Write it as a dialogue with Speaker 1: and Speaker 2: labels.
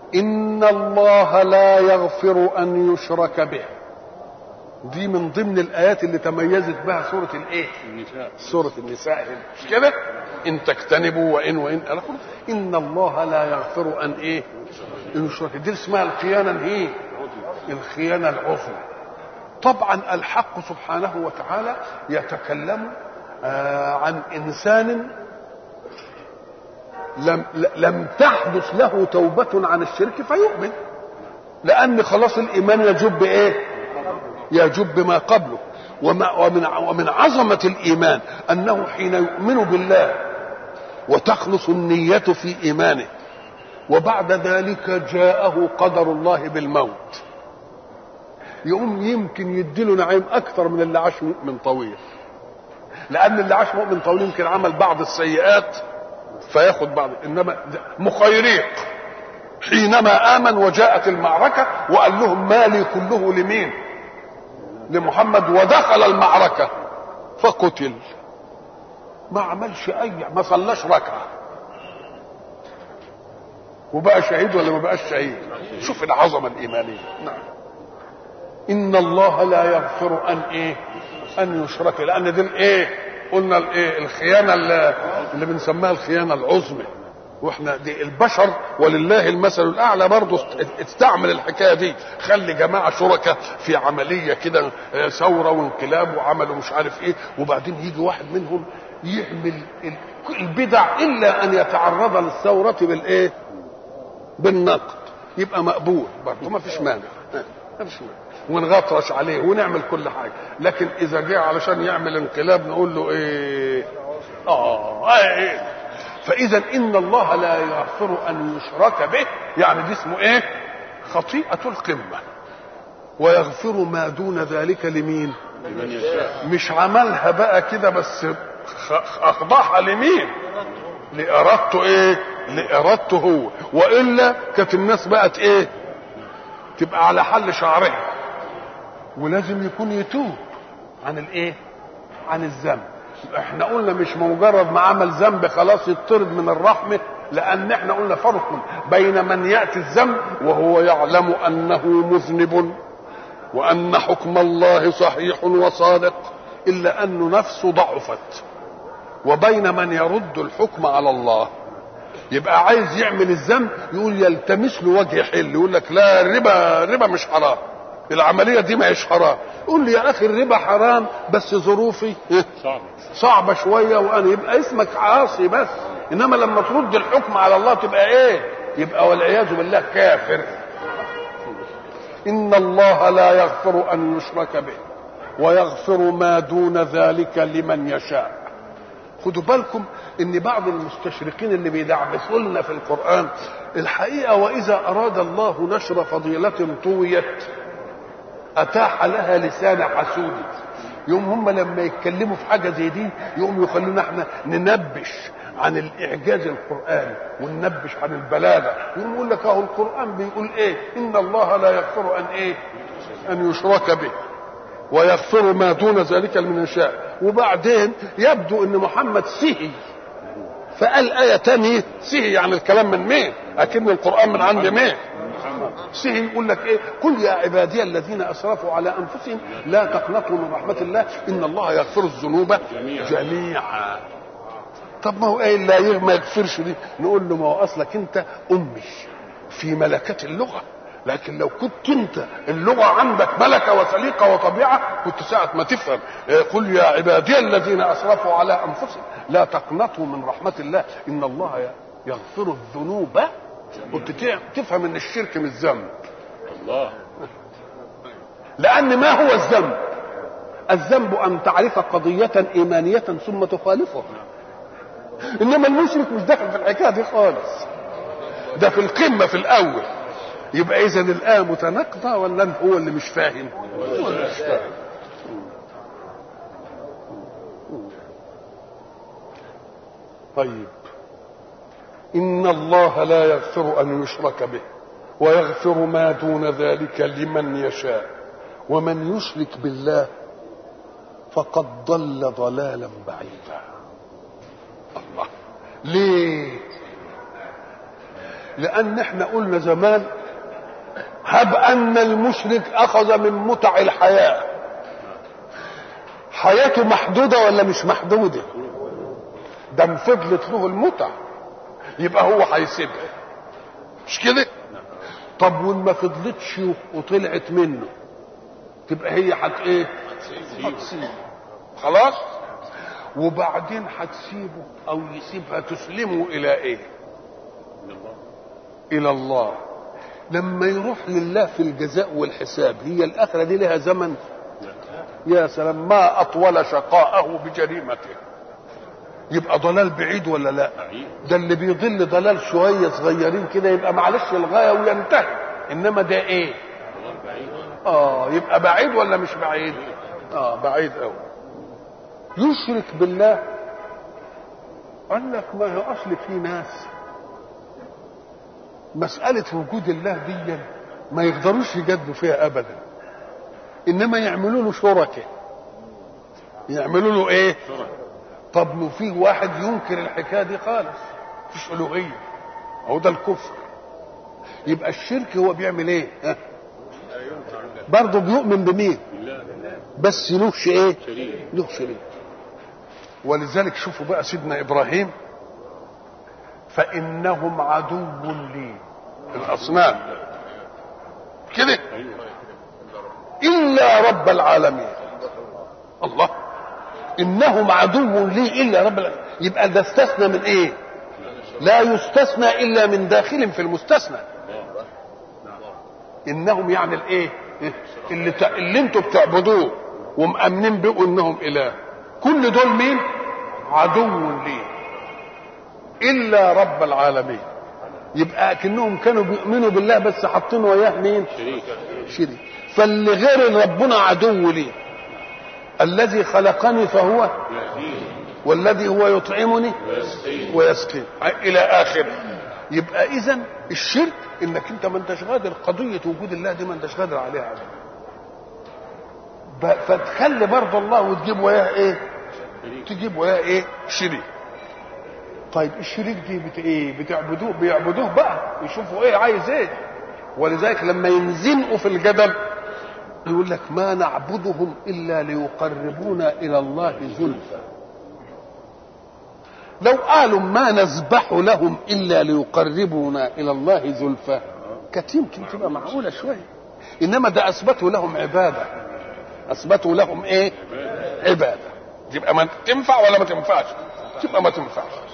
Speaker 1: إن الله لا يغفر أن يشرك به دي من ضمن الآيات اللي تميزت بها سورة الإيه؟
Speaker 2: النساء
Speaker 1: سورة النساء مش كده؟ إن تجتنبوا وإن وإن إلى آخره. إن الله لا يغفر أن إيه؟ أن يشرك دي اسمها الخيانة الإيه؟ الخيانة العظمى. طبعا الحق سبحانه وتعالى يتكلم آه عن إنسان لم لم تحدث له توبة عن الشرك فيؤمن لأن خلاص الإيمان يجب إيه؟ يجب ما قبله وما ومن ومن عظمة الإيمان أنه حين يؤمن بالله وتخلص النية في إيمانه وبعد ذلك جاءه قدر الله بالموت يقوم يمكن يديله نعيم أكثر من اللي عاش مؤمن طويل لأن اللي عاش مؤمن طويل يمكن عمل بعض السيئات فياخد بعض إنما مخيريق حينما آمن وجاءت المعركة وقال لهم مالي كله لمين لمحمد ودخل المعركة فقتل ما عملش أي ما صلاش ركعة وبقى شهيد ولا ما بقاش شهيد شوف العظمة الإيمانية نعم إن الله لا يغفر أن إيه أن يشرك لأن دي الإيه قلنا الإيه الخيانة اللي, اللي بنسميها الخيانة العظمى واحنا دي البشر ولله المثل الاعلى برضه استعمل الحكايه دي خلي جماعه شركاء في عمليه كده ثوره وانقلاب وعملوا مش عارف ايه وبعدين يجي واحد منهم يعمل البدع الا ان يتعرض للثوره بالايه؟ بالنقد يبقى مقبول برضه ما فيش مانع ما فيش مانع ونغطرش عليه ونعمل كل حاجه لكن اذا جه علشان يعمل انقلاب نقول له ايه اه ايه فاذا ان الله لا يغفر ان يشرك به يعني دي اسمه ايه خطيئه القمه ويغفر ما دون ذلك لمين
Speaker 2: لمن يشاء
Speaker 1: مش عملها بقى كده بس خ- اخضعها لمين لارادته ايه لارادته هو والا كانت الناس بقت ايه تبقى على حل شعرها ولازم يكون يتوب عن الايه عن الذنب احنا قلنا مش مجرد ما عمل ذنب خلاص يطرد من الرحمه لان احنا قلنا فرق بين من ياتي الذنب وهو يعلم انه مذنب وان حكم الله صحيح وصادق الا ان نفسه ضعفت وبين من يرد الحكم على الله يبقى عايز يعمل الذنب يقول يلتمس له وجه حل يقول لك لا الربا الربا مش حرام العمليه دي ما هيش حرام قول لي يا اخي الربا حرام بس ظروفي
Speaker 2: صعب
Speaker 1: صعبه شويه وانا يبقى اسمك عاصي بس انما لما ترد الحكم على الله تبقى ايه يبقى والعياذ بالله كافر ان الله لا يغفر ان يشرك به ويغفر ما دون ذلك لمن يشاء خدوا بالكم ان بعض المستشرقين اللي بيدعبسوا لنا في القران الحقيقه واذا اراد الله نشر فضيله طويت اتاح لها لسان حسود يوم هم لما يتكلموا في حاجه زي دي يقوم يخلونا احنا ننبش عن الاعجاز القراني وننبش عن البلاغه يقوم يقول لك اهو القران بيقول ايه ان الله لا يغفر ان ايه ان يشرك به ويغفر ما دون ذلك لمن يشاء وبعدين يبدو ان محمد سهي فقال آية تانية سهي يعني الكلام من مين؟ أكن القرآن من عند مين؟ سهي يقول لك إيه؟ قل يا عبادي الذين أسرفوا على أنفسهم لا تقنطوا من رحمة الله إن الله يغفر الذنوب
Speaker 2: جميعا.
Speaker 1: جميعا طب ما هو ايه لا يغ- ما يغفرش دي نقول له ما هو اصلك انت امي في ملكات اللغه لكن لو كنت انت اللغه عندك ملكه وسليقه وطبيعه كنت ساعه ما تفهم إيه، قل يا عبادي الذين اسرفوا على انفسهم لا تقنطوا من رحمه الله ان الله ي- يغفر الذنوب كنت ت- تفهم ان الشرك مش ذنب
Speaker 2: الله
Speaker 1: لان ما هو الذنب الذنب ان تعرف قضيه ايمانيه ثم تخالفها انما المشرك مش داخل في الحكايه دي خالص ده في القمه في الاول يبقى اذا الايه متناقضه ولا هو اللي مش فاهم هو اللي مش فاهم طيب ان الله لا يغفر ان يشرك به ويغفر ما دون ذلك لمن يشاء ومن يشرك بالله فقد ضل ضلالا بعيدا الله ليه لان احنا قلنا زمان هب ان المشرك اخذ من متع الحياه حياته محدوده ولا مش محدوده ده فضلت له المتع يبقى هو هيسيبها مش كده طب وان ما فضلتش وطلعت منه تبقى هي حت ايه هتسيبه خلاص وبعدين هتسيبه او يسيبها تسلمه الى ايه الى الله لما يروح لله في الجزاء والحساب هي الاخره دي لها زمن يا سلام ما اطول شقاءه بجريمته يبقى ضلال بعيد ولا لا ده اللي بيضل ضلال شويه صغيرين كده يبقى معلش الغايه وينتهي انما ده ايه اه يبقى بعيد ولا مش بعيد اه بعيد قوي يشرك بالله قال لك ما هي اصل في ناس مسألة وجود الله دي ما يقدروش يجادلوا فيها أبدا إنما يعملوا له شركة يعملوا له إيه؟ طب لو في واحد ينكر الحكاية دي خالص مفيش ألوهية أهو ده الكفر يبقى الشرك هو بيعمل إيه؟ ها؟ برضه بيؤمن بمين؟ بس لهش إيه؟ له شريك ولذلك شوفوا بقى سيدنا إبراهيم فإنهم عدو لي الأصنام كده إلا رب العالمين الله إنهم عدو لي إلا رب العالمين يبقى ده استثنى من إيه لا يستثنى إلا من داخل في المستثنى إنهم يعني الإيه اللي, ت... اللي انتوا بتعبدوه ومأمنين بقوا إنهم إله كل دول مين عدو لي الا رب العالمين يبقى كأنهم كانوا بيؤمنوا بالله بس حاطين وياه مين
Speaker 2: شريك
Speaker 1: شريك فاللي غير ربنا عدو لي الذي خلقني فهو والذي هو يطعمني ويسقين الى اخره يبقى اذا الشرك انك انت ما انتش قادر قضيه وجود الله دي ما انتش قادر عليها ابدا ب- فتخلي برضه الله وتجيب وياه ايه تجيب وياه ايه شريك طيب الشريك دي بت ايه بتعبدوه بيعبدوه بقى يشوفوا ايه عايز ايه ولذلك لما ينزنقوا في الجبل يقول لك ما نعبدهم الا ليقربونا الى الله زلفى لو قالوا ما نذبح لهم الا ليقربونا الى الله زلفى كانت يمكن تبقى معقوله شويه انما ده اثبتوا لهم عباده اثبتوا لهم ايه عباده تبقى ما تنفع ولا ما تنفعش تبقى ما تنفعش